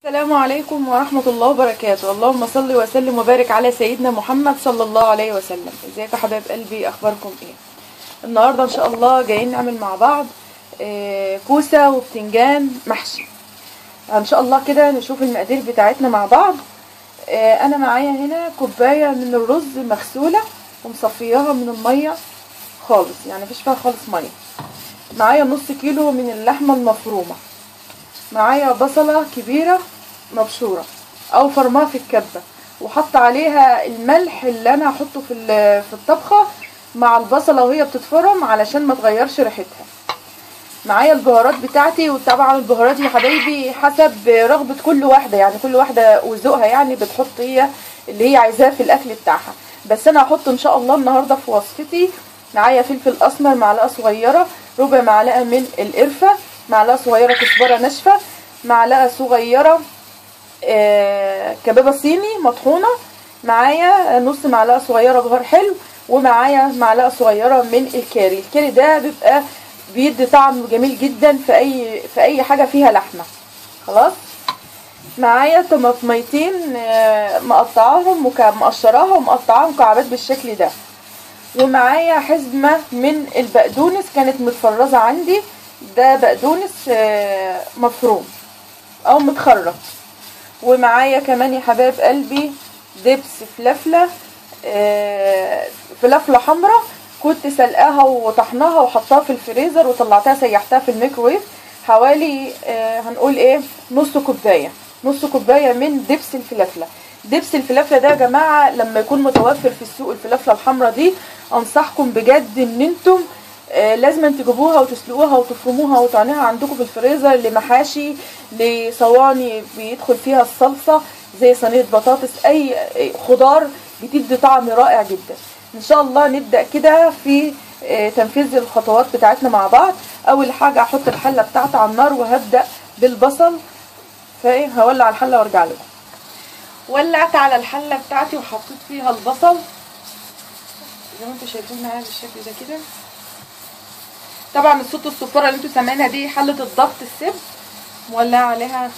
السلام عليكم ورحمة الله وبركاته اللهم صل وسلم وبارك على سيدنا محمد صلى الله عليه وسلم ازيكم يا حبايب قلبي اخباركم ايه النهاردة ان شاء الله جايين نعمل مع بعض آه، كوسة وبتنجان محشي ان شاء الله كده نشوف المقادير بتاعتنا مع بعض آه، انا معايا هنا كوباية من الرز مغسولة ومصفياها من المية خالص يعني مفيش فيها خالص مية معايا نص كيلو من اللحمة المفرومة معايا بصلة كبيرة مبشورة او فرماها في الكبة وحط عليها الملح اللي انا هحطه في ال- في الطبخة مع البصلة وهي بتتفرم علشان ما تغيرش ريحتها معايا البهارات بتاعتي وطبعا البهارات يا حبايبي حسب رغبة كل واحدة يعني كل واحدة وذوقها يعني بتحط هي اللي هي عايزاه في الاكل بتاعها بس انا هحط ان شاء الله النهاردة في وصفتي معايا فلفل اسمر معلقة صغيرة ربع معلقة من القرفة معلقة صغيرة كزبرة ناشفة معلقة صغيرة آه، كبابة صيني مطحونة معايا نص معلقة صغيرة جهر حلو ومعايا معلقة صغيرة من الكاري الكاري ده بيبقى بيدي طعم جميل جدا في اي في اي حاجة فيها لحمة خلاص معايا طماطميتين آه، مقطعاهم وك- مقشراها ومقطعاهم مكعبات بالشكل ده ومعايا حزمة من البقدونس كانت متفرزة عندي ده بقدونس آه، مفروم او متخرط ومعايا كمان يا حبايب قلبي دبس فلفلة آه، فلفلة حمراء كنت سلقاها وطحناها وحطاها في الفريزر وطلعتها سيحتها في الميكرويف حوالي آه، هنقول ايه نص كوباية نص كوباية من دبس الفلفلة دبس الفلفلة ده يا جماعة لما يكون متوفر في السوق الفلفلة الحمراء دي انصحكم بجد ان انتم آه، لازم تجيبوها وتسلقوها وتفرموها وتعنيها عندكم في الفريزر لمحاشي لصواني بيدخل فيها الصلصة زي صينية بطاطس اي خضار بتدي طعم رائع جدا ان شاء الله نبدأ كده في آه، تنفيذ الخطوات بتاعتنا مع بعض اول حاجة احط الحلة بتاعتي على النار وهبدأ بالبصل فايه هولع الحلة وارجع لكم ولعت على الحلة بتاعتي وحطيت فيها البصل زي ما انتم شايفين معايا بالشكل ده كده طبعا الصوت الصفارة اللي انتوا سامعينها دي حلة الضغط السب مولعة عليها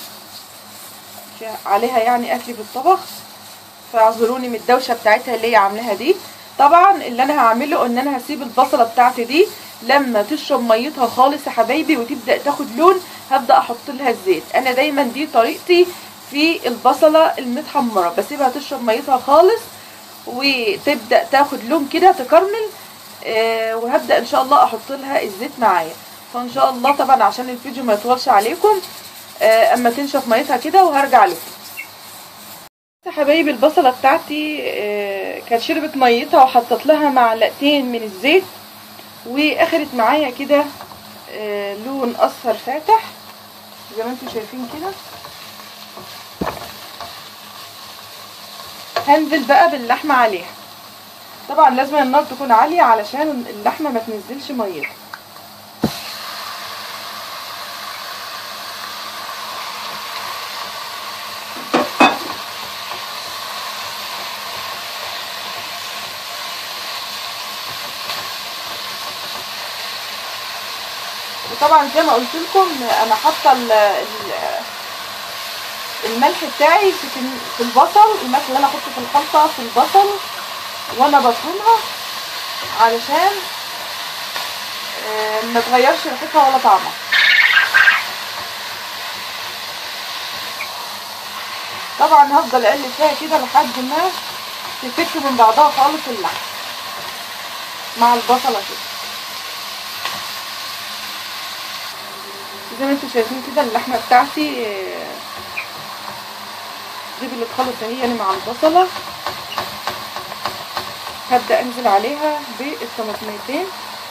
في عليها يعني اكل في الطبخ فاعذروني من الدوشة بتاعتها اللي هي عاملاها دي طبعا اللي انا هعمله ان انا هسيب البصلة بتاعتي دي لما تشرب ميتها خالص يا حبايبي وتبدأ تاخد لون هبدأ احط لها الزيت انا دايما دي طريقتي في البصلة المتحمرة بسيبها تشرب ميتها خالص وتبدأ تاخد لون كده تكرمل آه، وهبدأ ان شاء الله احط لها الزيت معايا فان شاء الله طبعا عشان الفيديو ما يطولش عليكم آه، اما تنشف ميتها كده وهرجع لكم يا حبايبي البصلة بتاعتي آه، كانت شربت ميتها وحطيت لها معلقتين من الزيت واخدت معايا كده آه، لون اصفر فاتح زي ما انتم شايفين كده هنزل بقى باللحمة عليها طبعا لازم النار تكون عالية علشان اللحمة ما تنزلش ميتها وطبعا زي ما قلت لكم انا حاطه ال- ال- الملح بتاعي في في البصل الملح اللي انا احطه في الخلطه في البصل وانا بفرمها علشان آه، ما تغيرش ريحتها ولا طعمها طبعا هفضل اقلب فيها كده لحد ما تفك من بعضها خالص اللحم مع البصله كده زي ما انتم شايفين كده اللحمه بتاعتي آه، دبلت خالص اهي يعني مع البصله هبدا انزل عليها بالطماطميتين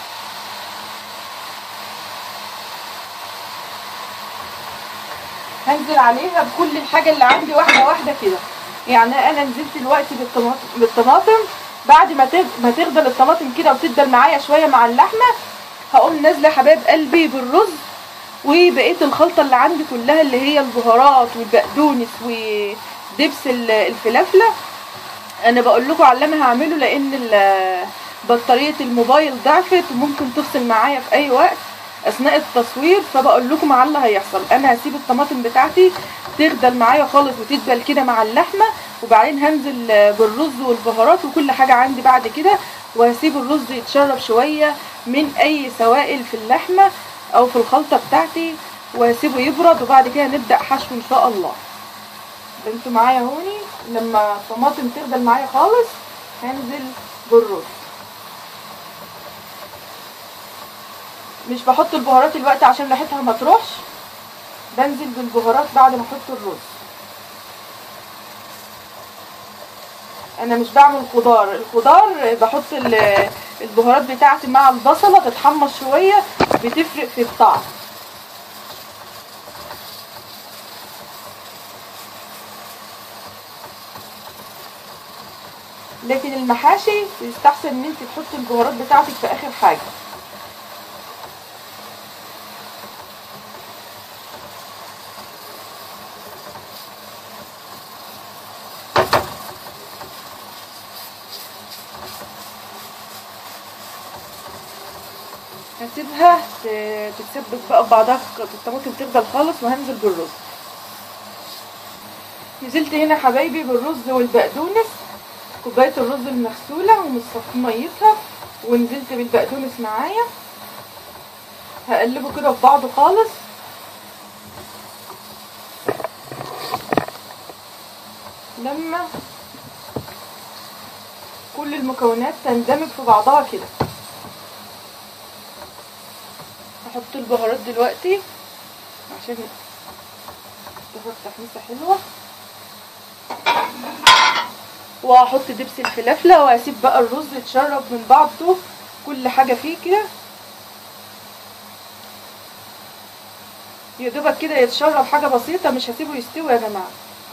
هنزل عليها بكل الحاجه اللي عندي واحده واحده كده يعني انا نزلت دلوقتي بالطماطم بالطماطم بعد ما تغ- ما تغدل الطماطم كده وتدل معايا شويه مع اللحمه هقوم نازله يا حبايب قلبي بالرز وبقيه الخلطه اللي عندي كلها اللي هي البهارات والبقدونس ودبس ال- الفلافله انا بقول لكم على اللي انا هعمله لان ال- بطاريه الموبايل ضعفت وممكن تفصل معايا في اي وقت اثناء التصوير فبقول لكم على اللي هيحصل انا هسيب الطماطم بتاعتي تغدل معايا خالص وتدبل كده مع اللحمه وبعدين هنزل بالرز والبهارات وكل حاجه عندي بعد كده وهسيب الرز يتشرب شويه من اي سوائل في اللحمه او في الخلطه بتاعتي وهسيبه يبرد وبعد كده نبدا حشو ان شاء الله انتوا معايا هوني لما الطماطم تغدل معايا خالص هنزل بالرز مش بحط البهارات الوقت عشان ريحتها ما تروحش بنزل بالبهارات بعد ما احط الرز انا مش بعمل خضار الخضار بحط البهارات بتاعتي مع البصله تتحمص شويه بتفرق في الطعم لكن المحاشي يستحسن ان انت تحطي البهارات بتاعتك في اخر حاجه هسيبها تتسبك بقى ببعضها الطماطم تغدل خالص وهنزل بالرز نزلت هنا حبايبي بالرز والبقدونس كوبايه الرز المغسوله ومصفيه ميتها ونزلت بالبقدونس معايا هقلبه كده في بعضه خالص لما كل المكونات تندمج في بعضها كده هحط البهارات دلوقتي عشان تاخد تحميصه حلوه وهحط دبس الفلافله وهسيب بقى الرز يتشرب من بعضه كل حاجه فيه كده يا دوبك كده يتشرب حاجه بسيطه مش هسيبه يستوي يا جماعه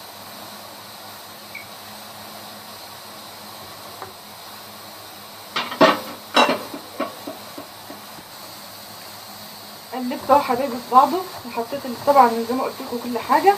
قلبت اهو حبايبي في بعضه وحطيت طبعا زي ما قلت لكم كل حاجه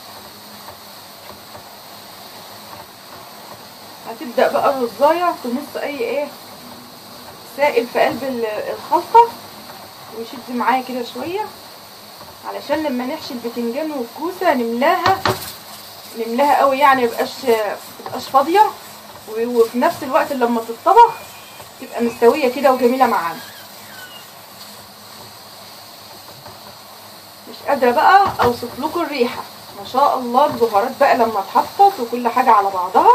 هتبدا بقى الرزايه تمص اي ايه سائل في قلب الخلطه ويشد معايا كده شويه علشان لما نحشي البتنجان والكوسه نملاها نملاها قوي يعني ميبقاش متبقاش فاضيه وفي نفس الوقت لما تتطبخ تبقى مستويه كده وجميله معانا مش قادره بقى اوصف لكم الريحه ما شاء الله البهارات بقى لما اتحطت وكل حاجه على بعضها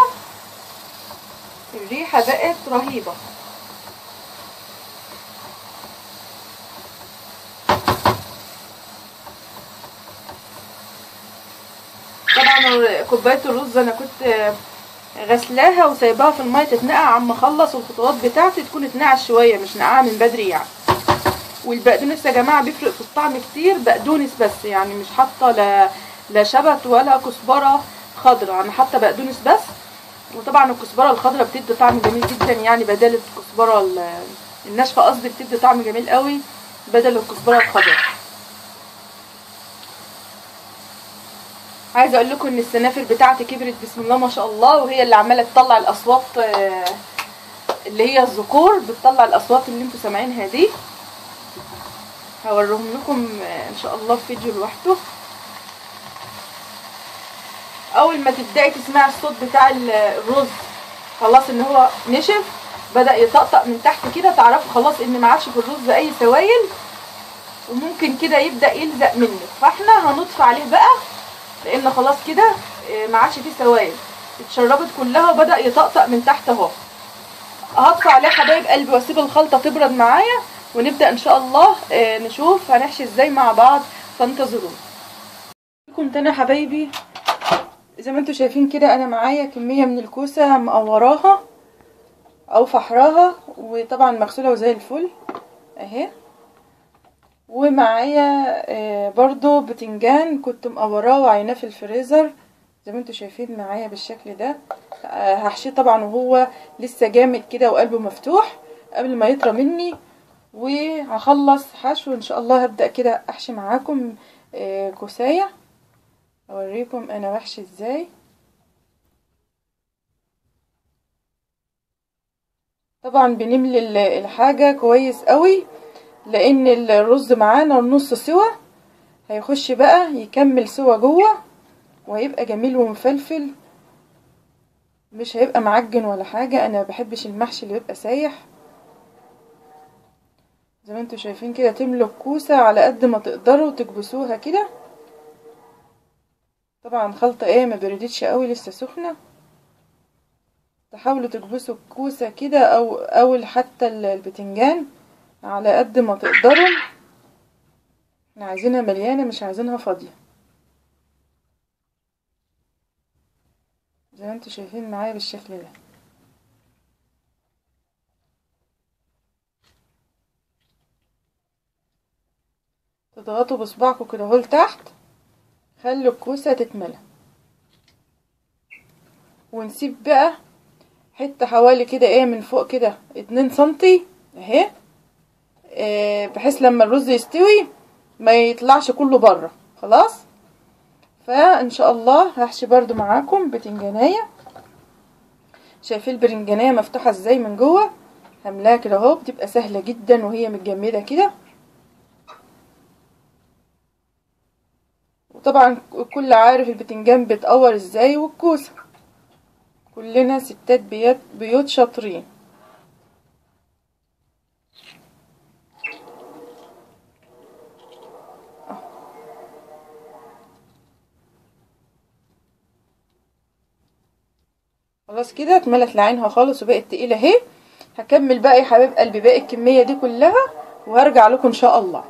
الريحه بقت رهيبه طبعا كوبايه الرز انا كنت غسلاها وسايباها في الميه تتنقع عم اخلص الخطوات بتاعتي تكون اتنقعت شويه مش نقعها من بدري يعني والبقدونس يا جماعه بيفرق في الطعم كتير بقدونس بس يعني مش حاطه لا لا شبت ولا كزبره خضراء انا حاطه بقدونس بس وطبعا الكزبره الخضراء بتدي طعم جميل جدا يعني بدل الكزبره الناشفه قصدي بتدي طعم جميل قوي بدل الكزبره الخضراء عايزه اقول لكم ان السنافر بتاعتي كبرت بسم الله ما شاء الله وهي اللي عماله تطلع الاصوات اللي هي الذكور بتطلع الاصوات اللي انتوا سامعينها دي هوريهم لكم ان شاء الله في فيديو لوحده اول ما تبداي تسمعي الصوت بتاع الرز خلاص ان هو نشف بدا يطقطق من تحت كده تعرفوا خلاص ان ما عادش في الرز اي سوائل وممكن كده يبدا يلزق منك فاحنا هنطفي عليه بقى لان خلاص كده ما عادش فيه سوائل اتشربت كلها وبدا يطقطق من تحت اهو هطفي عليه حبايب قلبي واسيب الخلطه تبرد معايا ونبدا ان شاء الله نشوف هنحشي ازاي مع بعض فانتظرونا لكم تاني يا حبايبي زي ما انتم شايفين كده انا معايا كميه من الكوسه مقوراها او فحراها وطبعا مغسوله وزي الفل اهي ومعايا برضو بتنجان كنت مقوراه وعيناه في الفريزر زي ما انتم شايفين معايا بالشكل ده هحشيه طبعا وهو لسه جامد كده وقلبه مفتوح قبل ما يطرى مني وهخلص حشو ان شاء الله هبدا كده احشي معاكم كوسايه اوريكم انا بحشي ازاي طبعا بنملي الحاجه كويس قوي لان الرز معانا نص سوا هيخش بقى يكمل سوا جوه وهيبقى جميل ومفلفل مش هيبقى معجن ولا حاجة انا بحبش المحشي اللي يبقى سايح زي ما انتوا شايفين كده تملوا الكوسة على قد ما تقدروا تكبسوها كده طبعا خلطة ايه ما بردتش قوي لسه سخنة تحاولوا تكبسوا الكوسة كده او او حتى البتنجان على قد ما تقدروا احنا عايزينها مليانة مش عايزينها فاضية زي ما انتوا شايفين معايا بالشكل ده تضغطوا بصبعكم كده اهو لتحت خلوا الكوسة تتملى ونسيب بقى حتة حوالي كده ايه من فوق كده اتنين سنتي اهي اه بحيث لما الرز يستوي ما يطلعش كله بره خلاص فان شاء الله هحشي برضو معاكم بتنجانية شايفين البرنجانية مفتوحة ازاي من جوه هملاها كده اهو بتبقى سهلة جدا وهي متجمدة كده وطبعا الكل عارف البتنجان بيتقور ازاي والكوسة كلنا ستات بيوت, بيوت شاطرين خلاص كده اتملت لعينها خالص وبقت تقيله اهي هكمل بقى يا حبايب قلبي باقي الكميه دي كلها وهرجع لكم ان شاء الله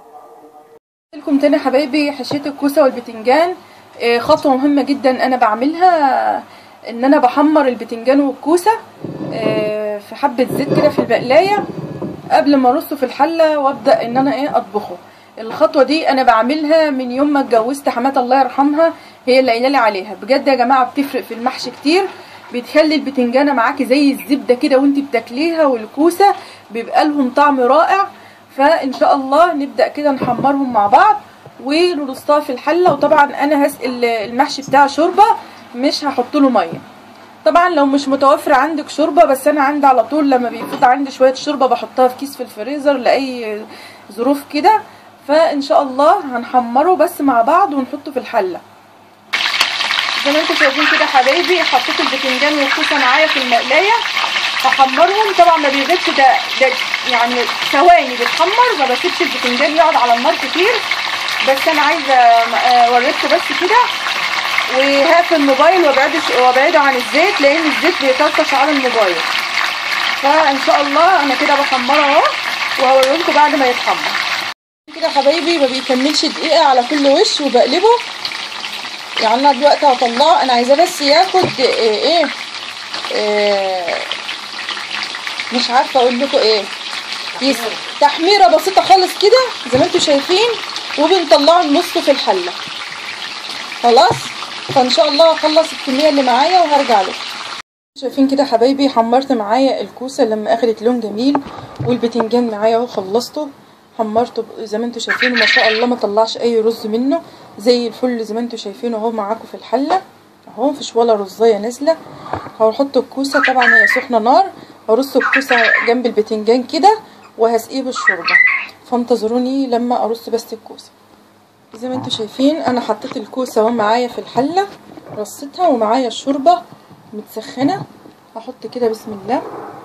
لكم تاني حبايبي حشيت الكوسه والبتنجان خطوه مهمه جدا انا بعملها ان انا بحمر البتنجان والكوسه في حبه زيت كده في البقلايه قبل ما ارصه في الحله وابدا ان انا ايه اطبخه الخطوه دي انا بعملها من يوم ما اتجوزت حماتي الله يرحمها هي اللي قايله لي عليها بجد يا جماعه بتفرق في المحشي كتير بتخلي البتنجانه معاكي زي الزبده كده وانت بتاكليها والكوسه بيبقى لهم طعم رائع فان شاء الله نبدا كده نحمرهم مع بعض ونرصها في الحله وطبعا انا هسقي المحشي بتاع شوربه مش هحط له ميه طبعا لو مش متوفر عندك شوربه بس انا عندي على طول لما بيفوت عندي شويه شوربه بحطها في كيس في الفريزر لاي ظروف كده فان شاء الله هنحمره بس مع بعض ونحطه في الحله زي ما انتم شايفين كده حبايبي حطيت البتنجان والكوسه معايا في المقلايه هحمرهم طبعا ما بيغيبش ده, ده يعني ثواني بتحمر ما بسيبش البتنجان يقعد على النار كتير بس انا عايزه اوريكم بس كده وهقفل الموبايل وابعده وابعده عن الزيت لان الزيت بيطرطش على الموبايل فان شاء الله انا كده بحمره اهو وهوريلكم بعد ما يتحمر كده حبايبي ما بيكملش دقيقه على كل وش وبقلبه يعني انا دلوقتي هطلعه انا عايزاه بس ياخد ايه, إيه, إيه مش عارفه اقول لكم ايه يسر تحميره بسيطه خالص كده زي ما انتم شايفين وبنطلعه نصه في الحله خلاص فان شاء الله هخلص الكميه اللي معايا وهرجع لكم شايفين كده حبايبي حمرت معايا الكوسه لما اخدت لون جميل والبتنجان معايا اهو خلصته حمرته زي ما انتم شايفين ما شاء الله ما طلعش اي رز منه زي الفل زي ما انتم شايفين اهو معاكم في الحله اهو مفيش ولا رزايه نازله هحط الكوسه طبعا هي سخنه نار هرص الكوسه جنب البتنجان كده وهسقيه بالشوربه فانتظروني لما ارص بس الكوسه زي ما انتم شايفين انا حطيت الكوسه اهو معايا في الحله رصيتها ومعايا الشوربه متسخنه هحط كده بسم الله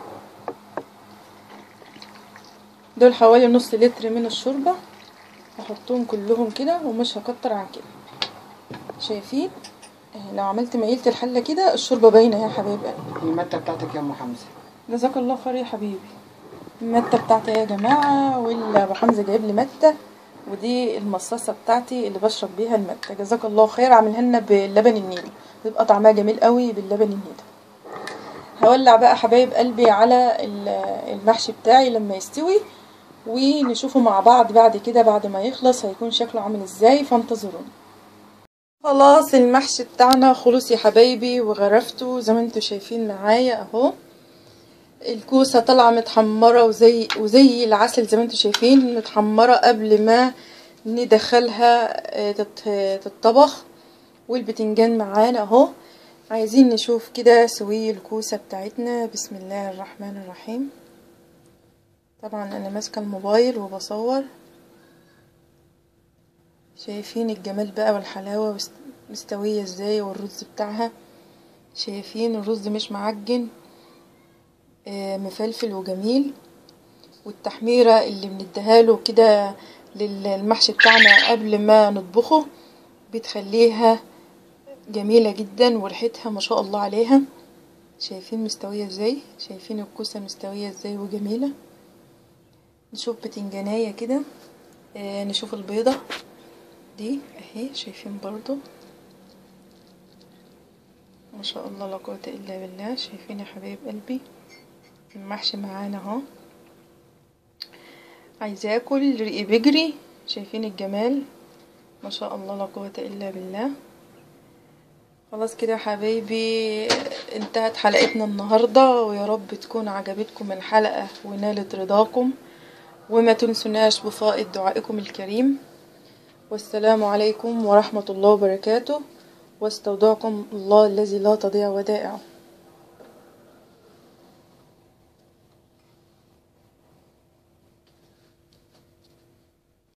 دول حوالي نص لتر من الشوربه هحطهم كلهم كده ومش هكتر عن كده شايفين لو عملت ميلة الحلة كده الشوربة باينة يا حبايب قلبي المادة بتاعتك يا ام حمزة جزاك الله خير يا حبيبي المتة بتاعتي يا جماعة واللي ابو حمزة جايب لي متة ودي المصاصة بتاعتي اللي بشرب بيها المتة جزاك الله خير عاملها لنا باللبن النيلي بيبقى طعمها جميل قوي باللبن النيلي هولع بقى حبايب قلبي على المحشي بتاعي لما يستوي ونشوفه مع بعض بعد كده بعد ما يخلص هيكون شكله عامل ازاي فانتظروني خلاص المحشي بتاعنا خلص يا حبايبي وغرفته زي ما انتوا شايفين معايا اهو الكوسه طالعه متحمره وزي وزي العسل زي ما انتوا شايفين متحمره قبل ما ندخلها تتطبخ والبتنجان معانا اهو عايزين نشوف كده سوي الكوسه بتاعتنا بسم الله الرحمن الرحيم طبعا انا ماسكه الموبايل وبصور شايفين الجمال بقى والحلاوه مستويه ازاي والرز بتاعها شايفين الرز مش معجن آه مفلفل وجميل والتحميره اللي بنديها له كده للمحشي بتاعنا قبل ما نطبخه بتخليها جميله جدا وريحتها ما شاء الله عليها شايفين مستويه ازاي شايفين الكوسه مستويه ازاي وجميله نشوف بتنجانية كده آه نشوف البيضة دي اهي شايفين برضو ما شاء الله لا قوة الا بالله شايفين يا حبايب قلبي المحشي معانا اهو عايزة اكل ريقي بيجري شايفين الجمال ما شاء الله لا قوة الا بالله خلاص كده يا حبايبي انتهت حلقتنا النهاردة ويا رب تكون عجبتكم الحلقة ونالت رضاكم وما تنسوناش بفائض دعائكم الكريم والسلام عليكم ورحمة الله وبركاته واستودعكم الله الذي لا تضيع ودائعه